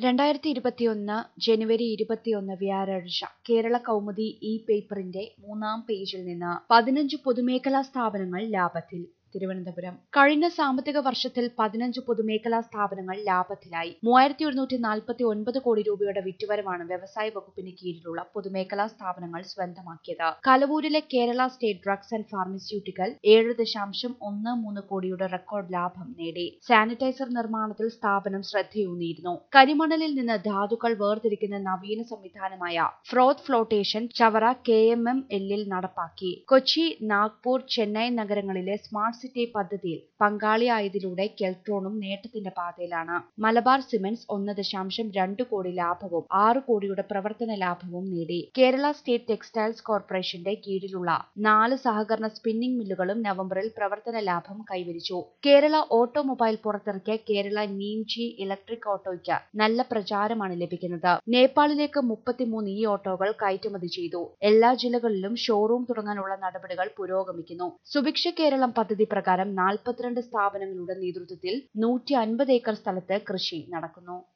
രണ്ടായിരത്തി ഇരുപത്തിയൊന്ന് ജനുവരി ഇരുപത്തിയൊന്ന് വ്യാഴാഴ്ച കേരള കൗമുദി ഇ പേപ്പറിന്റെ മൂന്നാം പേജിൽ നിന്ന് പതിനഞ്ച് പൊതുമേഖലാ സ്ഥാപനങ്ങൾ ലാഭത്തിൽ തിരുവനന്തപുരം കഴിഞ്ഞ സാമ്പത്തിക വർഷത്തിൽ പതിനഞ്ച് പൊതുമേഖലാ സ്ഥാപനങ്ങൾ ലാഭത്തിലായി മൂവായിരത്തി ഒരുന്നൂറ്റി നാൽപ്പത്തി ഒൻപത് കോടി രൂപയുടെ വിറ്റുവരവാണ് വ്യവസായ വകുപ്പിന് കീഴിലുള്ള പൊതുമേഖലാ സ്ഥാപനങ്ങൾ സ്വന്തമാക്കിയത് കലവൂരിലെ Kerala state drugs and pharmaceutical ഏഴ് ദശാംശം ഒന്ന് മൂന്ന് കോടിയുടെ റെക്കോർഡ് ലാഭം നേടി സാനിറ്റൈസർ നിർമ്മാണത്തിൽ സ്ഥാപനം ശ്രദ്ധയൂന്നിയിരുന്നു കരിമണലിൽ നിന്ന് ധാതുക്കൾ വേർതിരിക്കുന്ന നവീന സംവിധാനമായ froth flotation Chavara K M M എല്ലിൽ നടപ്പാക്കി കൊച്ചി നാഗ്പൂർ ചെന്നൈ നഗരങ്ങളിലെ സ്മാർട്ട് സിറ്റി പദ്ധതിയിൽ പങ്കാളിയായതിലൂടെ കെൽട്രോണും നേട്ടത്തിന്റെ പാതയിലാണ് മലബാർ സിമന്റ്സ് ഒന്ന് ദശാംശം രണ്ട് കോടി ലാഭവും ആറ് കോടിയുടെ പ്രവർത്തന ലാഭവും നേടി കേരള സ്റ്റേറ്റ് ടെക്സ്റ്റൈൽസ് കോർപ്പറേഷന്റെ കീഴിലുള്ള നാല് സഹകരണ സ്പിന്നിംഗ് മില്ലുകളും നവംബറിൽ പ്രവർത്തന ലാഭം കൈവരിച്ചു കേരള ഓട്ടോമൊബൈൽ പുറത്തിറക്കിയ കേരള നീംജി ഇലക്ട്രിക് ഓട്ടോയ്ക്ക് നല്ല പ്രചാരമാണ് ലഭിക്കുന്നത് നേപ്പാളിലേക്ക് മുപ്പത്തിമൂന്ന് ഈ ഓട്ടോകൾ കയറ്റുമതി ചെയ്തു എല്ലാ ജില്ലകളിലും ഷോറൂം തുടങ്ങാനുള്ള നടപടികൾ പുരോഗമിക്കുന്നു സുഭിക്ഷ കേരളം പദ്ധതി പ്രകാരം നാൽപ്പത്തിരണ്ട് സ്ഥാപനങ്ങളുടെ നേതൃത്വത്തിൽ നൂറ്റി അൻപത് ഏക്കർ സ്ഥലത്ത് കൃഷി നടക്കുന്നു